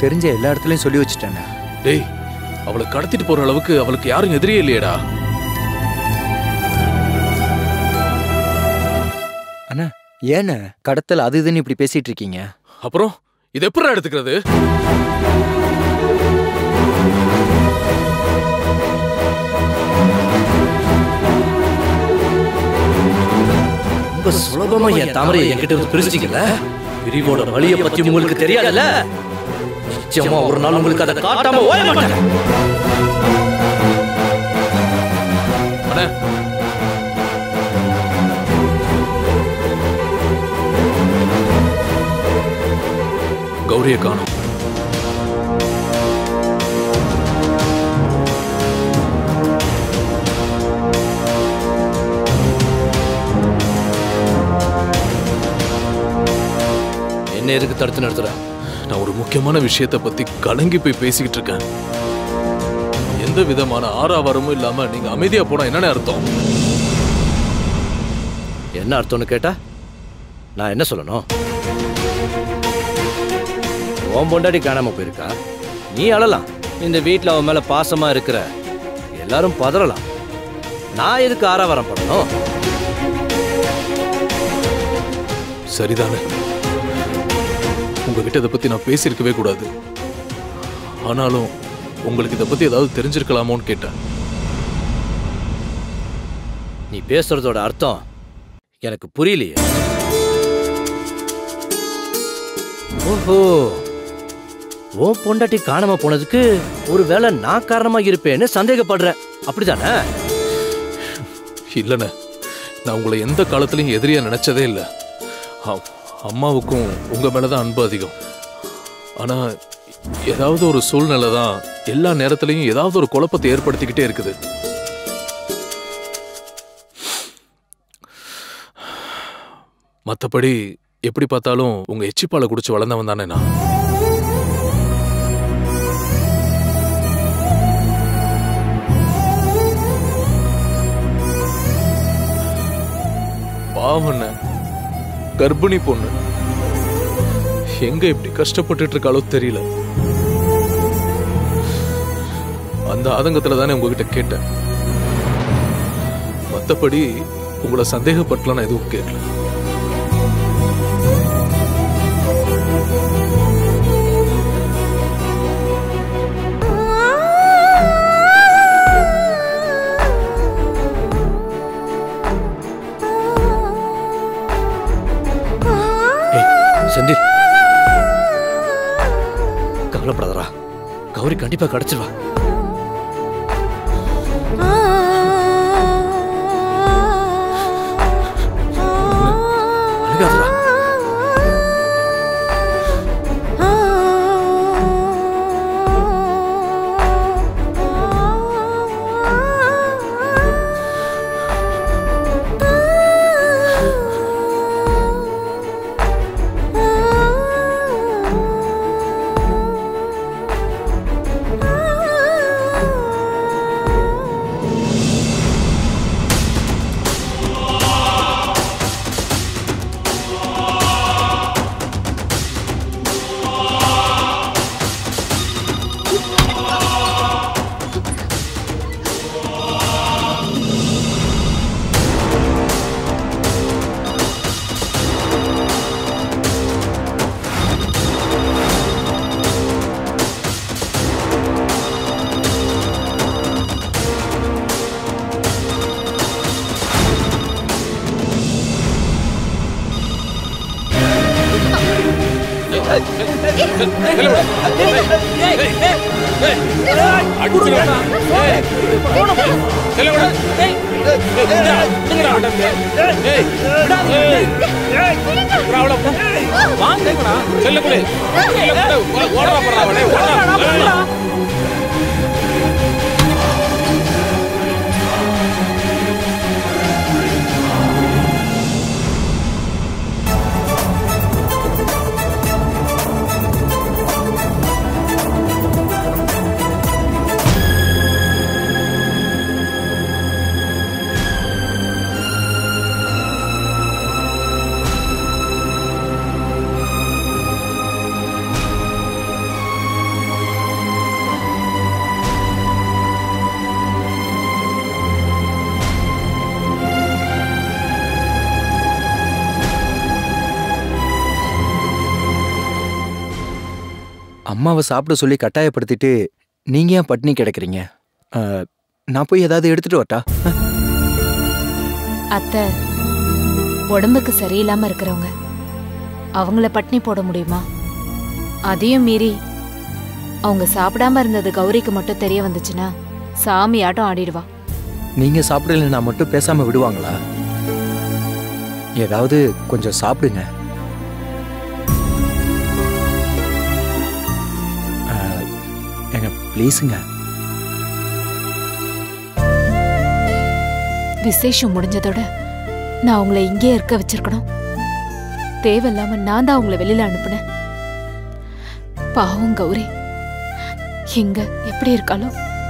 தெரிஞ்ச எல்லா இடத்துலயும் சொல்லி வச்சுட்டேண்ணே டேய் அவளை கடத்திட்டு போற அளவுக்கு அவளுக்கு யாரும் எதிரியே இல்லையேடா அண்ணா ஏண்ணே கடத்தல் அது இதுன்னு இப்படி பேசிட்டு இருக்கீங்க அப்புறம் இது எப்படிடா எடுத்துக்கிறது ரொம்ப சுலபமா என் தாமரையை என்கிட்ட இருந்து பிரிச்சிட்டீங்கல்ல பிரிவோட வழியை பத்தி உங்களுக்கு தெரியாதுல்ல நிச்சயமா ஒரு நாள் உங்களுக்கு அதை காட்டாம ஓய மாட்டேன் அண்ணே கௌரியை காணோம் என்ன எதுக்கு தடுத்து நிறுத்துற நான் ஒரு முக்கியமான விஷயத்தை பத்தி கலங்கி போய் பேசிக்கிட்டு இருக்கேன் எந்த விதமான ஆறாவரமும் இல்லாம நீங்க அமைதியா போனா என்னன்னு அர்த்தம் என்ன அர்த்தம்னு கேட்டா நான் என்ன சொல்லணும் உன் பொண்டாடி காணாம போயிருக்கா நீ அழலாம் இந்த வீட்ல அவன் மேல பாசமா இருக்கிற எல்லாரும் பதறலாம் நான் எதுக்கு ஆறாவரம் பண்ணணும் சரிதானே உங்ககிட்ட இதை பத்தி நான் பேசியிருக்கவே கூடாது ஆனாலும் உங்களுக்கு இதை பத்தி ஏதாவது தெரிஞ்சிருக்கலாமோன்னு கேட்டேன் நீ பேசுறதோட அர்த்தம் எனக்கு புரியலையே ஓஹோ ஓ பொண்டாட்டி காணாம போனதுக்கு ஒருவேளை நான் காரணமா இருப்பேன்னு சந்தேகப்படுறேன் அப்படிதானே இல்லைண்ணே நான் உங்களை எந்த காலத்துலயும் எதிரியா நினைச்சதே இல்லை அம்மாவுக்கும் உங்க மேலதான் அன்பு அதிகம் ஆனா ஏதாவது ஒரு சூழ்நிலை தான் எல்லா நேரத்துலயும் ஏதாவது ஒரு குழப்பத்தை ஏற்படுத்திக்கிட்டே இருக்குது மத்தபடி எப்படி பார்த்தாலும் உங்க எச்சிப்பாலை குடிச்சு வளர்ந்தவன் தானே நான் பாவண்ண கர்ப்பிணி பொண்ணு எங்க இப்படி கஷ்டப்பட்டுட்டு இருக்காளோ தெரியல அந்த ஆதங்கத்துல தானே உங்ககிட்ட கேட்டேன் மத்தபடி உங்களை சந்தேகப்பட்டலாம் நான் எதுவும் கேட்கல ஏய், செந்தில் கவலைப்படாதடா கௌரி கண்டிப்பா கிடைச்சிருவா அழுகாதடா அம்மாவை சாப்பிட சொல்லி கட்டாயப்படுத்திட்டு நீங்க ஏன் பட்னி கிடக்குறீங்க ஆ, நான் போய் ஏதாவது எடுத்துட்டு வரட்டா ஆ? அத்தை உடம்புக்கு சரியில்லாம இருக்கிறவங்க அவங்கள பட்னி போட முடியுமா அதையும் மீறி அவங்க சாப்பிடாம இருந்தது கௌரிக்கு மட்டும் தெரிய வந்துச்சுன்னா சாமி ஆட்டம் ஆடிடுவா நீங்க சாப்பிடலைன்னா மட்டும் பேசாம விடுவாங்களா ஏதாவது கொஞ்சம் சாப்பிடுங்க ஆ, ஏங்க ப்ளீஸுங்க விசேஷம் முடிஞ்சதோட நான் அவங்கள இங்கே இருக்க வச்சிருக்கணும் தேவையில்லாம நான் தான் அவங்கள வெளியில அனுப்புனேன் பாவம் கௌரி எங்க எப்படி இருக்காளோ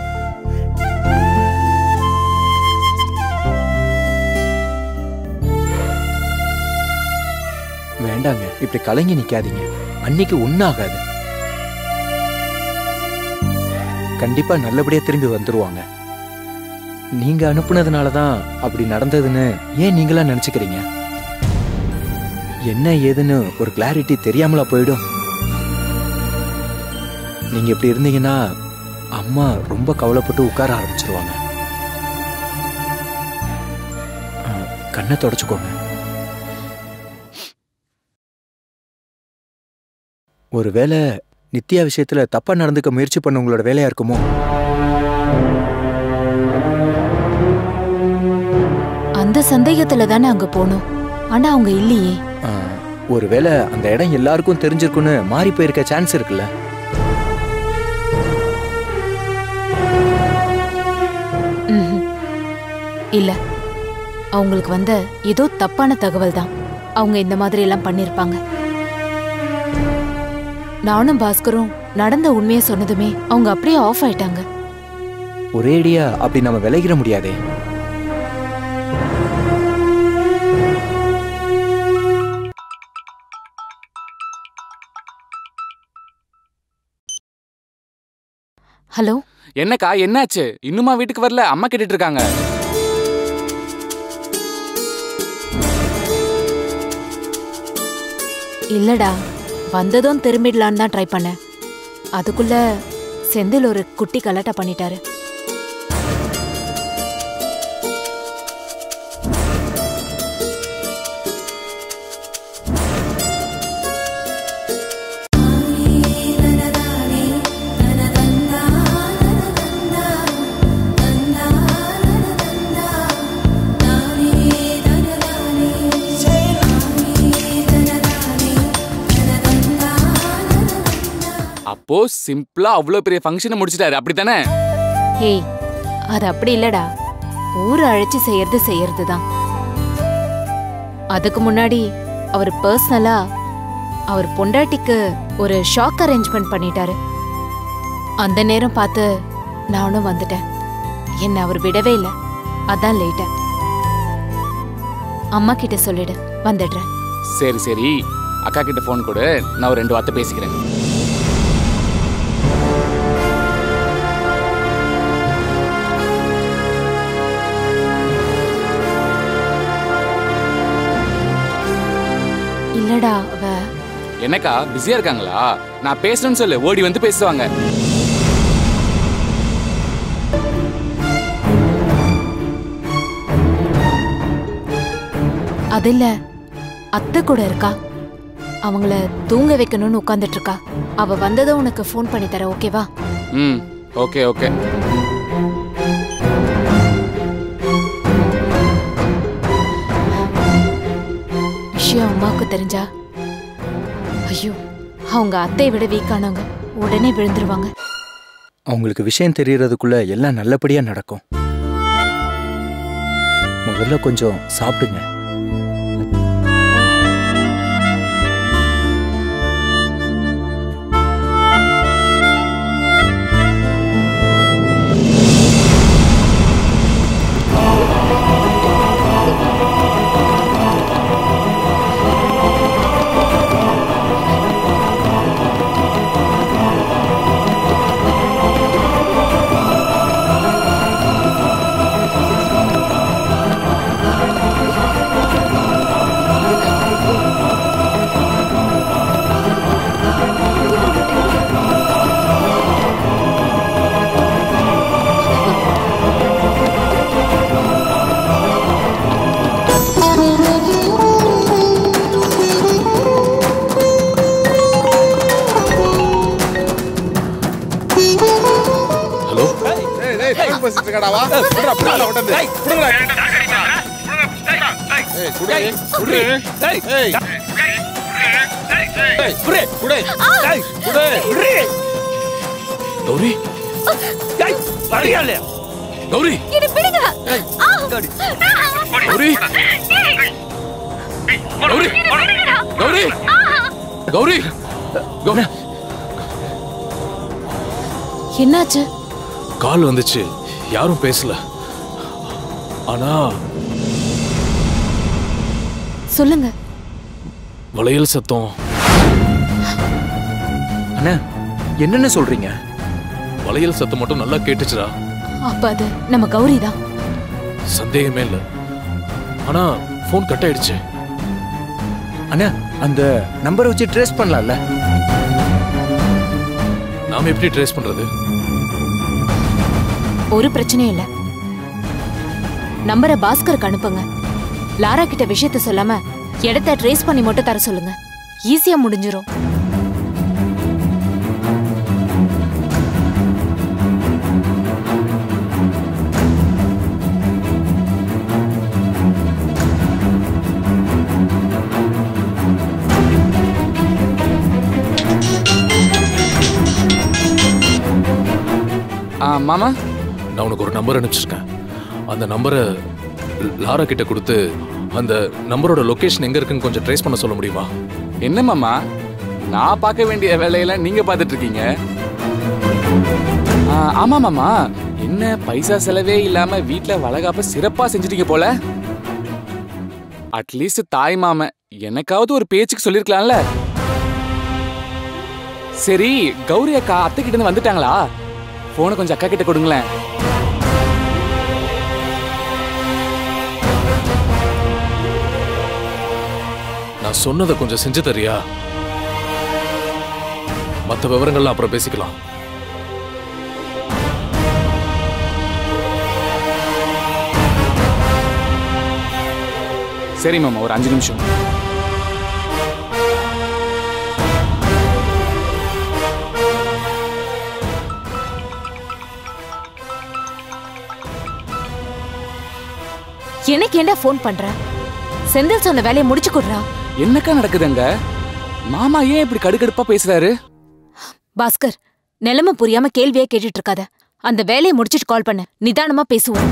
வேண்டாங்க இப்படி கலங்கி நிக்காதீங்க அன்னைக்கு ஒன்னாகாது கண்டிப்பா நல்லபடியா திரும்பி வந்துருவாங்க நீங்க அனுப்புனதுனால தான் அப்படி நடந்ததுன்னு ஏன் நீங்களா நினைச்சுக்கிறீங்க என்ன ஏதுன்னு ஒரு கிளாரிட்டி தெரியாமலா போயிடும் நீங்க இப்படி இருந்தீங்கன்னா அம்மா ரொம்ப கவலைப்பட்டு உட்கார ஆரம்பிச்சிருவாங்க ஆ, கண்ணை தொடச்சுக்கோங்க ஒருவேளை நித்யா விஷயத்துல தப்பா நடந்துக்க முயற்சி பண்ண உங்களோட வேலையா இருக்குமோ அந்த சந்தேகத்துல தானே அங்க போனோம் ஆனா அவங்க இல்லையே ஆ, ஒருவேளை அந்த இடம் எல்லாருக்கும் தெரிஞ்சிருக்குன்னு மாறி போயிருக்க சான்ஸ் இருக்குல்ல ம்ஹும். இல்ல அவங்களுக்கு வந்த ஏதோ தப்பான தகவல் தான் அவங்க இந்த மாதிரி எல்லாம் பண்ணிருப்பாங்க நானும் பாஸ்கரும் நடந்த உண்மையை சொன்னதுமே அவங்க அப்படியே ஆஃப் ஆயிட்டாங்க ஒரேடியா அப்படி நம்ம விலகிட முடியாதே ஹலோ என்னக்கா என்னாச்சு இன்னுமா வீட்டுக்கு வரல அம்மா கேட்டுட்டு இருக்காங்க இல்லடா வந்ததும் திரும்பிடலான்னு தான் ட்ரை பண்ணேன் அதுக்குள்ள செந்தில் ஒரு குட்டி கலாட்டா பண்ணிட்டாரு அப்போ சிம்பிளா அவ்வளோ பெரிய ஃபங்க்ஷனை முடிச்சிட்டாரு அப்படித்தானே ஏய் அது அப்படி இல்லடா ஊர் அழைச்சு செய்யறது செய்யறது தான் அதுக்கு முன்னாடி அவர் பர்சனலா அவர் பொண்டாட்டிக்கு ஒரு ஷாக் அரேஞ்ச்மெண்ட் பண்ணிட்டாரு அந்த நேரம் பார்த்து நானும் வந்துட்டேன் என்ன அவர் விடவே இல்லை அதான் லேட்டா அம்மா கிட்ட சொல்லிடு வந்துடுறேன் சரி சரி அக்கா கிட்ட ஃபோன் கொடு நான் ஒரு ரெண்டு வார்த்தை பேசிக்கிறேன் இல்லடா அவ என்னக்கா பிஸியா இருக்காங்களா நான் பேசணும்னு சொல்லு ஓடி வந்து பேசுவாங்க அது இல்ல அத்தை கூட இருக்கா அவங்கள தூங்க வைக்கணும்னு உட்கார்ந்துட்டு இருக்கா அவ வந்ததும் உனக்கு ஃபோன் பண்ணி தரேன் ஓகேவா ம் ஓகே ஓகே விஷயம் அம்மாவுக்கு தெரிஞ்சா ஐயோ அவங்க அத்தையை விட வீக்கானவங்க உடனே விழுந்துருவாங்க அவங்களுக்கு விஷயம் தெரியறதுக்குள்ள எல்லாம் நல்லபடியா நடக்கும் முதல்ல கொஞ்சம் சாப்பிடுங்க வா புடுடா புடுடா கொண்டாந்து புடுங்கடா ஏய் குடு குடு ஏய் ஏய் குடு குடு ஏய் குடு கௌரி கௌரி என்ன பிடிங்க கௌரி கௌரி கௌரி கௌரி கௌரி என்னாச்சு கால் வந்துச்சு யாரும் பேசல ஆனா சொல்லுங்க வளையல் சத்தம் அண்ணா என்னென்ன சொல்றீங்க வளையல் சத்தம் மட்டும் நல்லா கேட்டுச்சுடா அப்ப அது நம்ம கௌரி தான் சந்தேகமே இல்ல ஆனா ஃபோன் கட் ஆயிடுச்சு அண்ணா அந்த நம்பரை வச்சு ட்ரேஸ் பண்ணலாம்ல நாம எப்படி ட்ரேஸ் பண்றது ஒரு பிரச்சனையும் இல்ல நம்பரை பாஸ்கருக்கு அனுப்புங்க லாரா கிட்ட விஷயத்த சொல்லாம இடத்த ட்ரேஸ் பண்ணி மட்டும் தர சொல்லுங்க ஈஸியா முடிஞ்சிரும் ஆ மாமா நான் உனக்கு ஒரு நம்பர் அனுப்பிச்சிருக்கேன் அந்த நம்பரை லாரா கிட்ட கொடுத்து அந்த நம்பரோட லொகேஷன் எங்க இருக்குன்னு கொஞ்சம் ட்ரேஸ் பண்ண சொல்ல முடியுமா என்ன மாமா நான் பார்க்க வேண்டிய வேலையெல்லாம் நீங்க பார்த்துட்டு இருக்கீங்க ஆ, ஆமா மாமா என்ன பைசா செலவே இல்லாம வீட்ல வளகாப்ப சிறப்பா செஞ்சிட்டீங்க போல அட்லீஸ்ட் தாய் மாமன் எனக்காவது ஒரு பேச்சுக்கு சொல்லிருக்கலாம்ல சரி கௌரி அக்கா அத்தை கிட்ட இருந்து வந்துட்டாங்களா போனை கொஞ்சம் அக்கா கிட்ட கொடுங்களேன் நான் சொன்னதை கொஞ்சம் செஞ்சு தரியா மற்ற விவரங்கள்லாம் அப்புறம் பேசிக்கலாம் சரி மாமா ஒரு அஞ்சு நிமிஷம் எனக்கு ஏன்டா ஃபோன் பண்ற செந்தில் சொன்ன வேலையை முடிச்சு கொடுறா என்னக்கா நடக்குதுங்க மாமா ஏன் இப்படி கடுக்கடுப்பா பேசுறாரு பாஸ்கர் நிலைமை புரியாம கேள்வியா கேட்டுட்டு இருக்காத அந்த வேலையை முடிச்சிட்டு கால் பண்ணு நிதானமா பேசுவோம்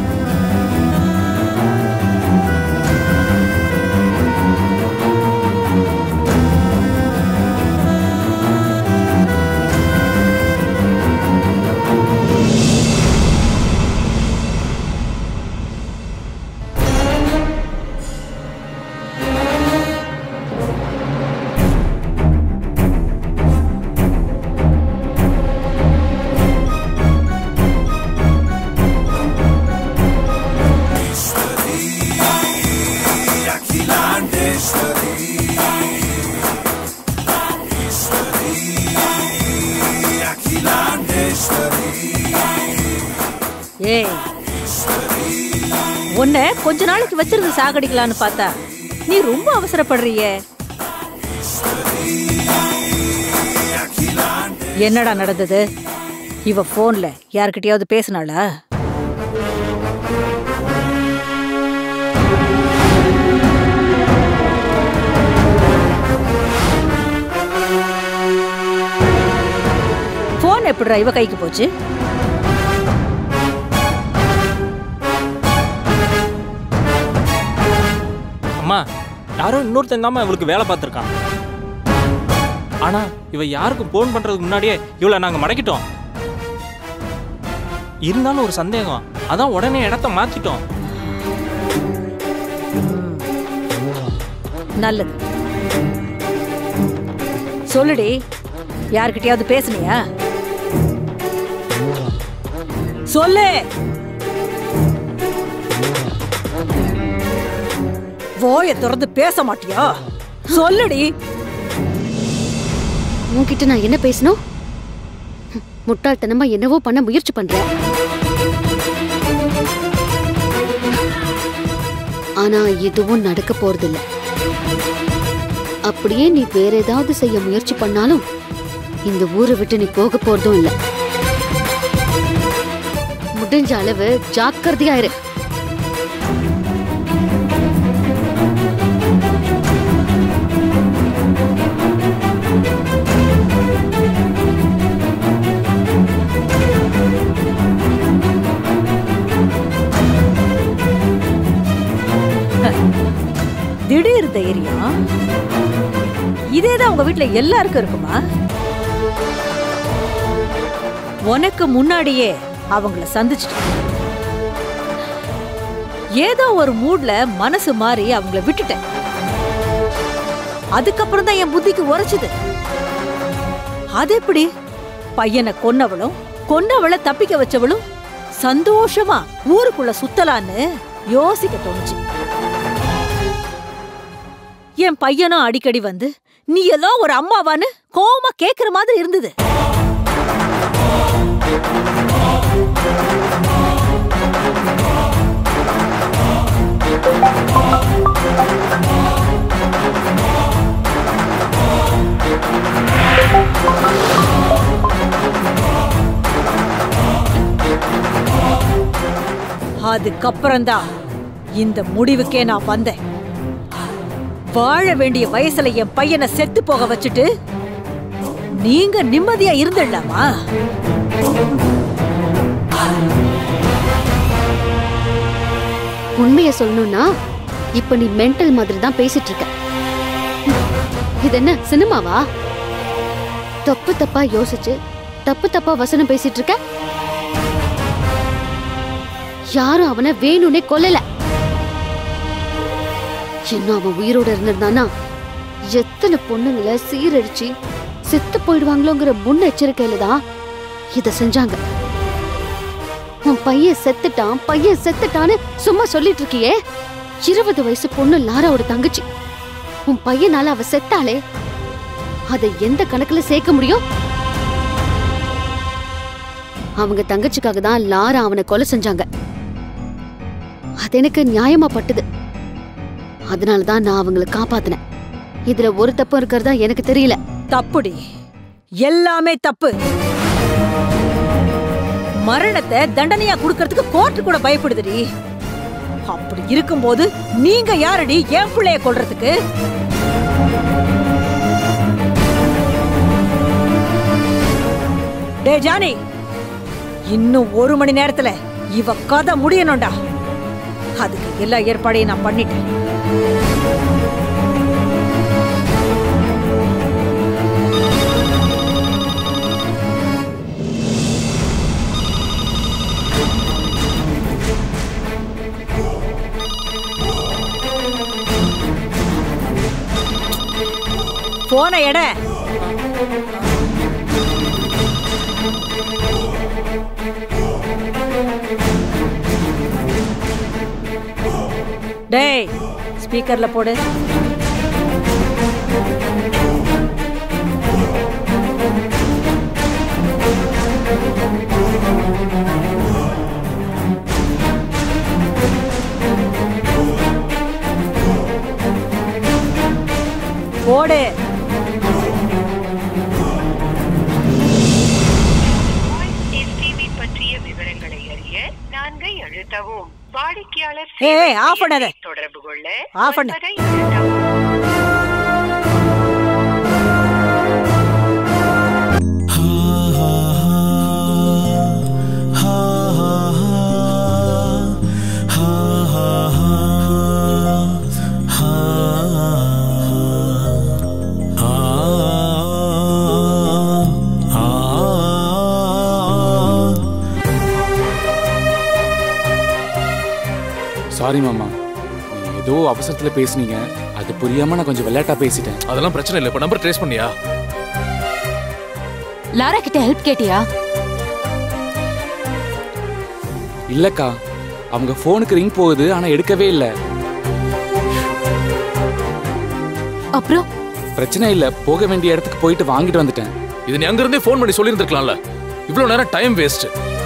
ஏய் உன்னை கொஞ்ச நாளைக்கு வச்சிருந்து சாகடிக்கலான்னு பார்த்தா நீ ரொம்ப அவசரப்படுறியே என்னடா நடந்தது இவ போன்ல யார்கிட்டயாவது பேசினாளா போன் எப்படிடா இவ கைக்கு போச்சு அம்மா யாரோ இன்னொருத்தன் தான் இவளுக்கு வேலை பார்த்துருக்கான் ஆனா இவ யாருக்கும் ஃபோன் பண்றதுக்கு முன்னாடியே இவளை நாங்க மடக்கிட்டோம் இருந்தாலும் ஒரு சந்தேகம் அதான் உடனே இடத்த மாத்திட்டோம் நல்லது சொல்லுடி யார்கிட்டயாவது பேசுனியா சொல்லு voய திறந்து பேச மாட்டியா சொல்லுடி உன்கிட்ட நான் என்ன பேசணும் ஹம், முட்டாள்தனமா என்னவோ பண்ண முயற்சி பண்றேன் ஆனா எதுவும் நடக்க போறதில்ல அப்படியே நீ வேற ஏதாவது செய்ய முயற்சி பண்ணாலும் இந்த ஊரை விட்டு நீ போக போறதும் இல்ல முடிஞ்ச அளவு ஜாக்கிரதையா இரு திடீர் தைரியம் இதேதான் உங்க வீட்ல எல்லாருக்கும் இருக்குமா உனக்கு முன்னாடியே அவங்கள சந்திச்சிட்டேன் ஏதோ ஒரு மூட்ல மனசு மாறி அவங்கள விட்டுட்டேன் அதுக்கப்புறம் தான் என் புத்திக்கு உரைச்சுது அது எப்படி பையனை கொன்னவளும் கொன்னவளை தப்பிக்க வச்சவளும் சந்தோஷமா ஊருக்குள்ள சுத்தலான்னு யோசிக்க தோணுச்சு என் பையனும் அடிக்கடி வந்து நீ எல்லாம் ஒரு அம்மாவான்னு கோவமா கேக்குற மாதிரி இருந்தது அதுக்கப்புறம்தான் இந்த முடிவுக்கே நான் வந்தேன் வாழ வேண்டிய வயசுல என் பையனை செத்து போக வச்சுட்டு நீங்க நிம்மதியா இருந்துடலாமா உண்மையை சொல்லணும்னா இப்ப நீ மென்டல் மாதிரி தான் பேசிட்டு இருக்க இது என்ன சினிமாவா தப்பு தப்பா யோசிச்சு தப்பு தப்பா வசனம் பேசிட்டு இருக்க யாரும் அவனை வேணும்னே கொல்லல இன்னும் அவன் உயிரோட இருந்திருந்தானா எத்தனை பொண்ணுங்களை சீரழிச்சு செத்து போயிடுவாங்களோங்கிற முன்னெச்சரிக்கையில தான் இத செஞ்சாங்க உன் பையன் செத்துட்டான் பையன் செத்துட்டான்னு சும்மா சொல்லிட்டு இருக்கியே இருபது வயசு பொண்ணு லாராவோட தங்கச்சி உன் பையனால அவ செத்தாளே அதை எந்த கணக்குல சேர்க்க முடியும் அவங்க தங்கச்சிக்காக தான் லாரா அவனை கொலை செஞ்சாங்க அது எனக்கு நியாயமா பட்டுது அதனால தான் நான் அவங்கள காப்பாத்தினேன் இதுல ஒரு தப்பு இருக்கிறதா எனக்கு தெரியல தப்புடி எல்லாமே தப்பு மரணத்தை தண்டனையா குடுக்கறதுக்கு கோர்ட்டு கூட பயப்படுதுடி அப்படி இருக்கும்போது நீங்க யாரடி என் பிள்ளைய கொல்றதுக்கு டே ஜானி இன்னும் ஒரு மணி நேரத்துல இவ கதை முடியணும்டா அதுக்கு எல்லா ஏற்பாடையும் நான் பண்ணிட்டேன் போன எட டேய் ஸ்பீக்கர்ல போடு போடு எஸ்டிவி பற்றிய விவரங்களை அறிய நான்கை அழுத்தவும் வாடிக்கையாளர் ஏய், சேவை ஆஃப் பண்ணாத. மையத்தை தொடர்பு கொள்ள ஆஃப் பண்ணு. ஒன்பதை அழுத்தவும் சாரி மாமா நீங்க ஏதோ அவசரத்துல பேசுனீங்க அது புரியாம நான் கொஞ்சம் விளையாட்டா பேசிட்டேன் அதெல்லாம் பிரச்சனை இல்லை இப்போ நம்பர் ட்ரேஸ் பண்ணியா லாரா கிட்ட ஹெல்ப் கேட்டியா இல்லக்கா அவங்க ஃபோனுக்கு ரிங் போகுது ஆனா எடுக்கவே இல்ல அப்புறம் பிரச்சனை இல்ல போக வேண்டிய இடத்துக்கு போயிட்டு வாங்கிட்டு வந்துட்டேன் இது நீ அங்கிருந்தே ஃபோன் பண்ணி சொல்லியிருந்திருக்கலாம்ல இவ்வளவு நேரம் டைம் வேஸ்ட்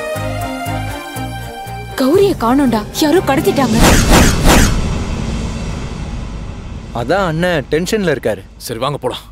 கௌரிய காணோண்டா யாரோ கடத்திட்டாங்க அதான் அண்ணன் டென்ஷன்ல இருக்காரு சரி வாங்க போலாம்